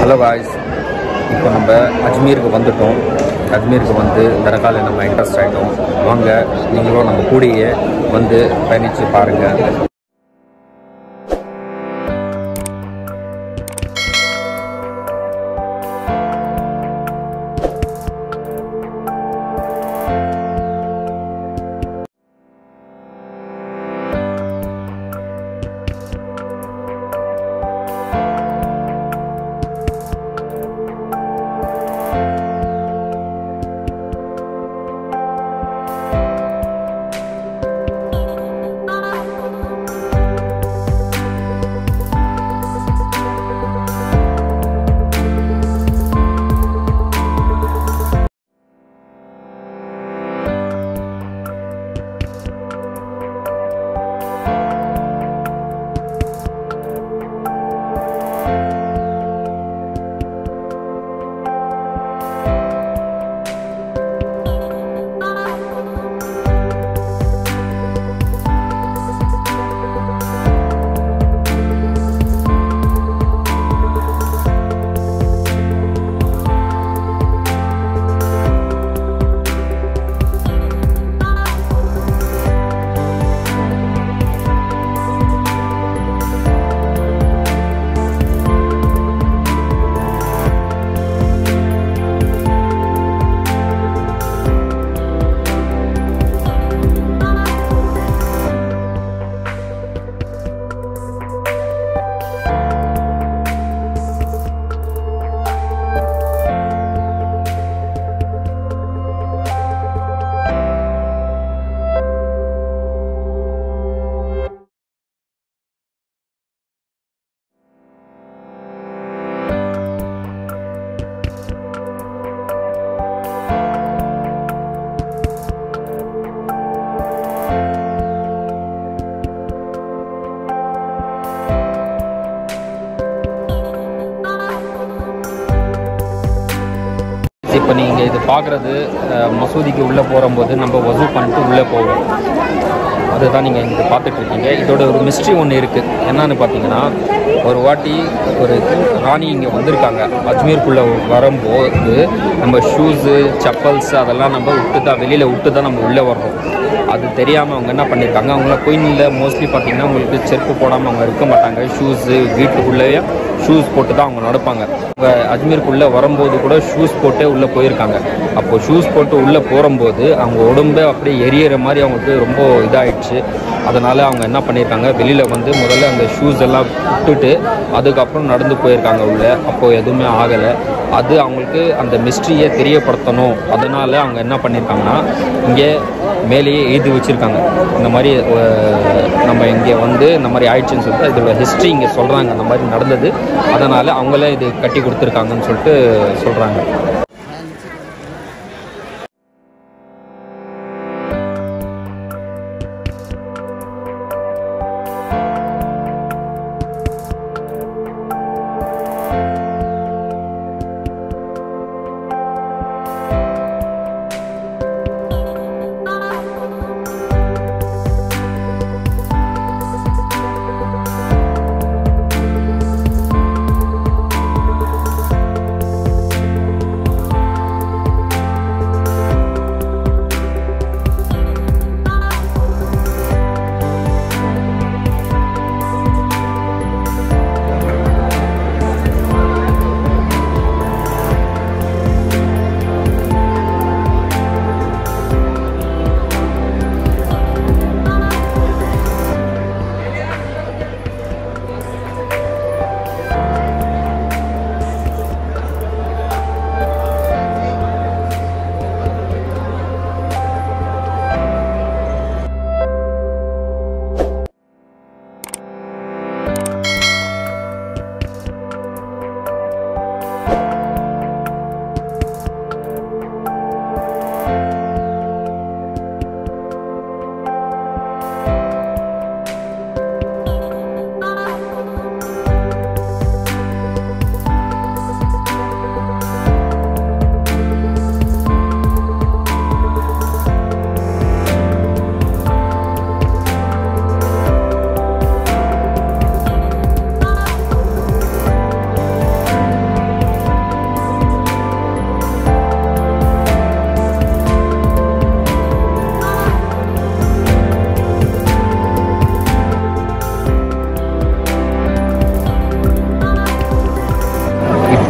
hello voice இப்போ நம்ம அஜ்மீருக்கு வந்துட்டோம் அஜ்மீருக்கு வந்து தரகால நம்ம இன்ட்ரெஸ்ட் ஆகிட்டோம் வாங்க நீங்களும் நம்ம கூடயே வந்து பயணித்து பாருங்கள் இப்போ நீங்கள் இது பார்க்குறது மசூதிக்கு உள்ளே போகும்போது நம்ம வசூ பண்ணிட்டு உள்ளே போவோம் அதுதான் நீங்கள் இங்கே பார்த்துட்டு இருக்கீங்க இதோட ஒரு மிஸ்ட்ரி ஒன்று இருக்குது என்னன்னு பார்த்தீங்கன்னா ஒரு வாட்டி ஒரு ராணி இங்கே வந்திருக்காங்க அஜ்மீருக்குள்ளே வரும்போது நம்ம ஷூஸு செப்பல்ஸ் அதெல்லாம் நம்ம விட்டு தான் வெளியில் விட்டு தான் நம்ம உள்ளே வர்றோம் அது தெரியாமல் அவங்க என்ன பண்ணியிருக்காங்க அவங்கள கோயிலில் மோஸ்ட்லி பார்த்தீங்கன்னா உங்களுக்கு செருப்பு போடாமல் அவங்க இருக்க மாட்டாங்க ஷூஸு வீட்டுக்குள்ளேயே ஷூஸ் போட்டு தான் அவங்க நடப்பாங்க அவங்க அஜ்மீருக்குள்ளே வரும்போது கூட ஷூஸ் போட்டே உள்ளே போயிருக்காங்க அப்போது ஷூஸ் போட்டு உள்ளே போகும்போது அவங்க உடம்பே அப்படியே எரியற மாதிரி அவங்களுக்கு ரொம்ப இதாயிடுச்சு அதனால் அவங்க என்ன பண்ணியிருக்காங்க வெளியில் வந்து முதல்ல அந்த ஷூஸ் எல்லாம் விட்டுட்டு அதுக்கப்புறம் நடந்து போயிருக்காங்க உள்ளே அப்போது எதுவுமே ஆகலை அது அவங்களுக்கு அந்த மிஸ்ட்ரியை தெரியப்படுத்தணும் அதனால் அவங்க என்ன பண்ணியிருக்காங்கன்னா இங்கே மேலேயே எழுதி வச்சுருக்காங்க இந்த மாதிரி அஹ், நம்ம இங்கே வந்து இந்த மாதிரி ஆயிடுச்சுன்னு சொல்லிட்டு இதோட ஹிஸ்ட்ரி இங்கே சொல்கிறாங்க அந்த மாதிரி நடந்தது அதனால் அவங்களே இது கட்டி கொடுத்துருக்காங்கன்னு சொல்லிட்டு சொல்கிறாங்க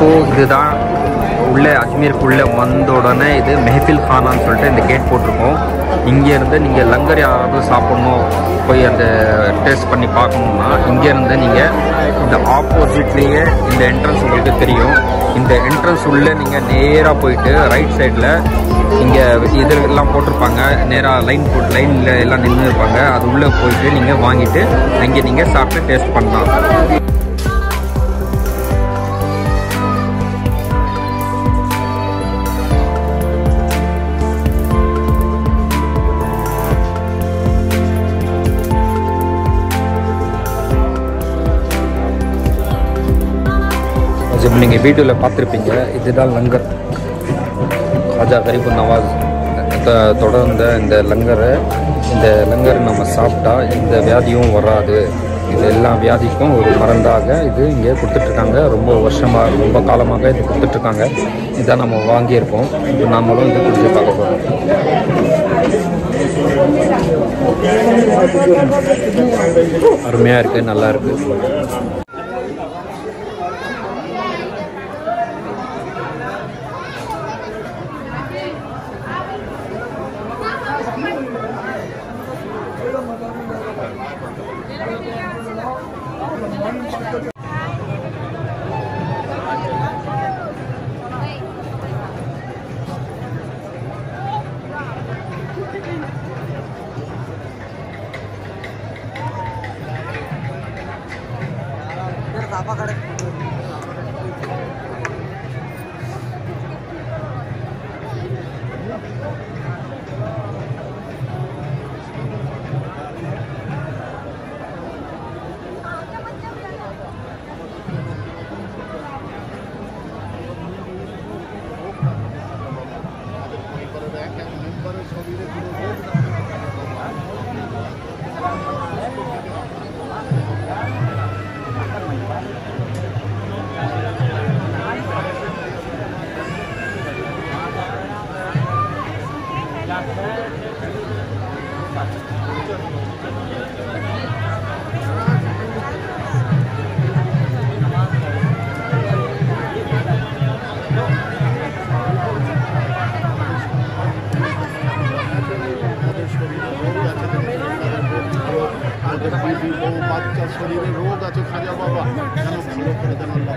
இப்போது இதுதான் உள்ளே அஜ்மீருக்குள்ளே வந்த உடனே இது மெஹஃபில் கானான்னு சொல்லிட்டு இந்த கேட் போட்டிருக்கோம் இங்கேருந்து நீங்கள் லங்கர் யாராவது சாப்பிட்ணும் போய் அந்த டேஸ்ட் பண்ணி பார்க்கணுன்னா இங்கேருந்து நீங்கள் இந்த ஆப்போசிட்லேயே இந்த என்ட்ரன்ஸ் உங்களுக்கு தெரியும் இந்த என்ட்ரன்ஸ் உள்ளே நீங்கள் நேராக போயிட்டு ரைட் சைடில் இங்கே இதெல்லாம் போட்டிருப்பாங்க நேராக லைன் போட்டு லைனில் எல்லாம் நின்று இருப்பாங்க அது உள்ளே போயிட்டு நீங்கள் வாங்கிட்டு அங்கே நீங்கள் சாப்பிட்டு டேஸ்ட் பண்ணலாம் ஜிம் நீங்கள் வீடியோவில் பார்த்துருப்பீங்க இதுதான் லங்கர் ராஜா கரீபு நவாஸ் த- தொடர்ந்த இந்த லங்கரை இந்த லங்கர் நம்ம சாப்பிட்டா எந்த வியாதியும் வராது இது எல்லா வியாதிக்கும் ஒரு மருந்தாக இது இங்கே கொடுத்துட்ருக்காங்க ரொம்ப வருஷமாக ரொம்ப காலமாக இது கொடுத்துட்ருக்காங்க இதான் நம்ம வாங்கியிருக்கோம் இது நாமளும் இது குடிச்சு பார்க்க போகிறோம் அருமையாக இருக்குது நல்லா இருக்குது আমাদের বিবি বউ বাচ্চা শরীরে রোগ আছে খাজা বাবা যেন ভালো করে দেন আল্লাহ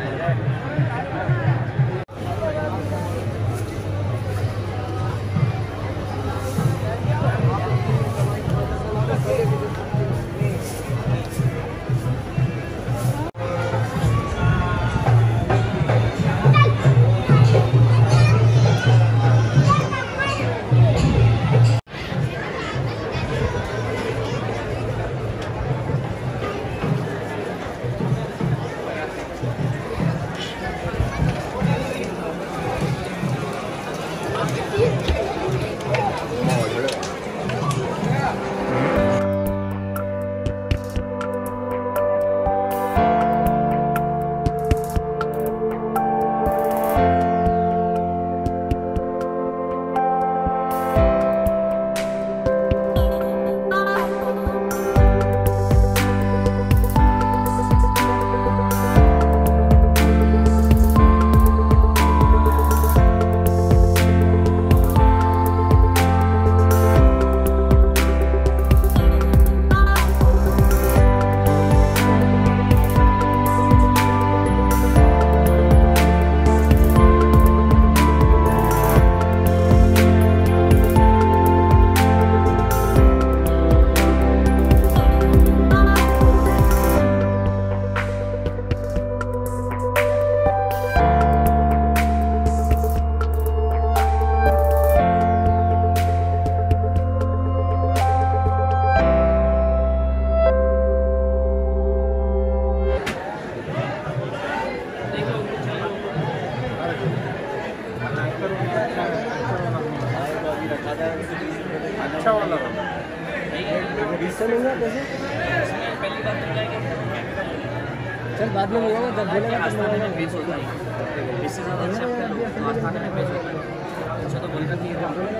चल बाद में मिलेगा जब बोलेगा तब मिलेगा इससे ज़्यादा अच्छा आपका खाने में पेश होता है अच्छा तो बोल रही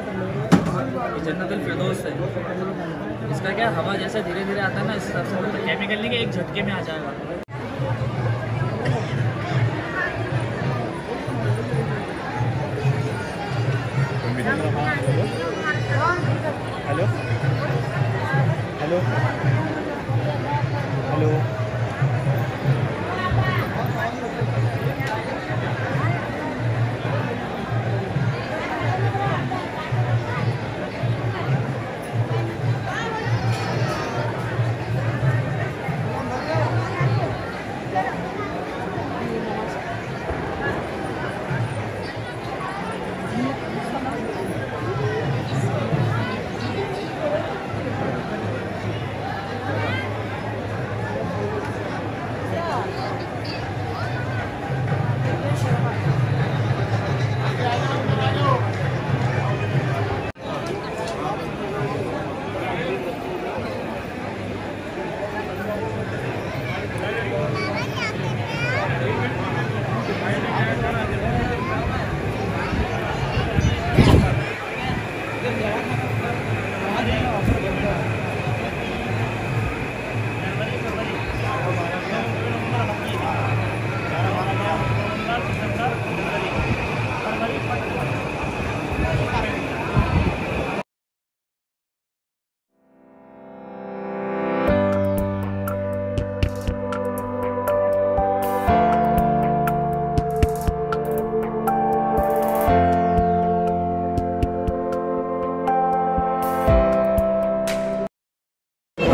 है ये जन्नतुल फिरदौस है इसका क्या हवा जैसे धीरे धीरे आता है ना इस हिसाब से मतलब केमिकल नहीं कि एक झटके में आ जाएगा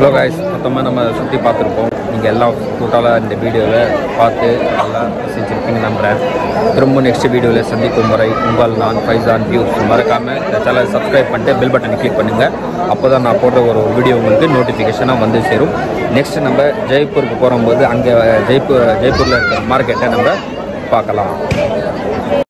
ஹலோ காய்ஸ் மொத்தமாக நம்ம சுற்றி பார்த்துருப்போம் நீங்கள் எல்லாம் டோட்டலாக இந்த வீடியோவை பார்த்து நல்லா ரசிச்சிருப்பீங்க நம்புகிறேன் திரும்ப நெக்ஸ்ட் வீடியோவில் சந்திக்கும் முறை உங்கள் நான் ஃபைசான் வியூஸ் மறக்காமல் இந்த சேனலை சப்ஸ்கிரைப் பண்ணிட்டு பெல் பட்டனை கிளிக் பண்ணுங்கள் அப்போ தான் நான் போடுற ஒரு வீடியோ உங்களுக்கு நோட்டிஃபிகேஷனாக வந்து சேரும் நெக்ஸ்ட் நம்ம ஜெய்ப்பூருக்கு போகும்போது அங்கே ஜெய்ப்பூர் ஜெய்ப்பூரில் இருக்கிற மார்க்கெட்டை நம்ம பார்க்கலாம்